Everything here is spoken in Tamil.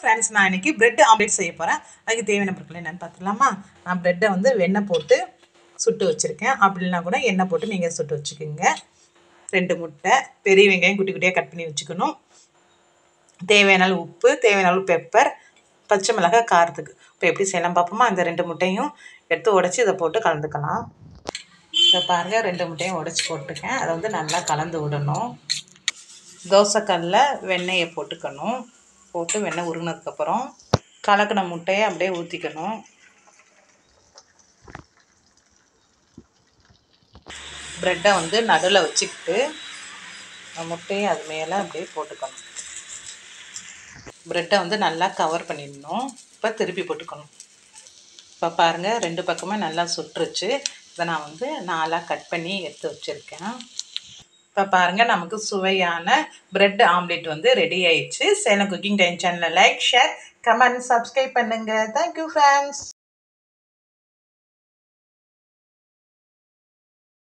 ஃப்ரெண்ட்ஸ் நான் இன்னைக்கு பிரெட் ஆம்லேட் செய்ய போகிறேன் அதுக்கு தேவையான பொருட்கள் என்னென்னு பார்த்துலாமா நான் ப்ரெட்டை வந்து வெண்ணெய் போட்டு சுட்டு வச்சுருக்கேன் அப்படின்னா கூட எண்ணெய் போட்டு நீங்கள் சுட்டு வச்சுக்கோங்க ரெண்டு முட்டை பெரிய வெங்காயம் குட்டி குட்டியாக கட் பண்ணி வச்சுக்கணும் தேவையான அளவு உப்பு தேவையான அளவு பெப்பர் பச்சை மிளகாய் காரத்துக்கு இப்போ எப்படி செய்யலாம் பார்ப்போமா இந்த ரெண்டு முட்டையும் எடுத்து உடச்சி இதை போட்டு கலந்துக்கலாம் இதை பாருங்கள் ரெண்டு முட்டையும் உடச்சி போட்டுருக்கேன் அதை வந்து நல்லா கலந்து விடணும் தோசைக்கல்லில் வெண்ணெயை போட்டுக்கணும் போட்டு வெண்ணெய் உருகினதுக்கப்புறம் கலக்கின முட்டையை அப்படியே ஊற்றிக்கணும் ப்ரெட்டை வந்து நடுவில் வச்சுக்கிட்டு முட்டையை அது மேலே அப்படியே போட்டுக்கணும் ப்ரெட்டை வந்து நல்லா கவர் பண்ணிடணும் இப்போ திருப்பி போட்டுக்கணும் இப்போ பாருங்கள் ரெண்டு பக்கமே நல்லா சுட்டுருச்சு இதை நான் வந்து நாலாக கட் பண்ணி எடுத்து வச்சுருக்கேன் இப்போ பாருங்கள் நமக்கு சுவையான பிரெட் ஆம்லேட் வந்து ரெடி ஆயிடுச்சு சேலம் குக்கிங் டைம் சேனலை லைக் ஷேர் கமெண்ட் சப்ஸ்கிரைப் பண்ணுங்கள் தேங்க்யூ ஃப்ரெண்ட்ஸ்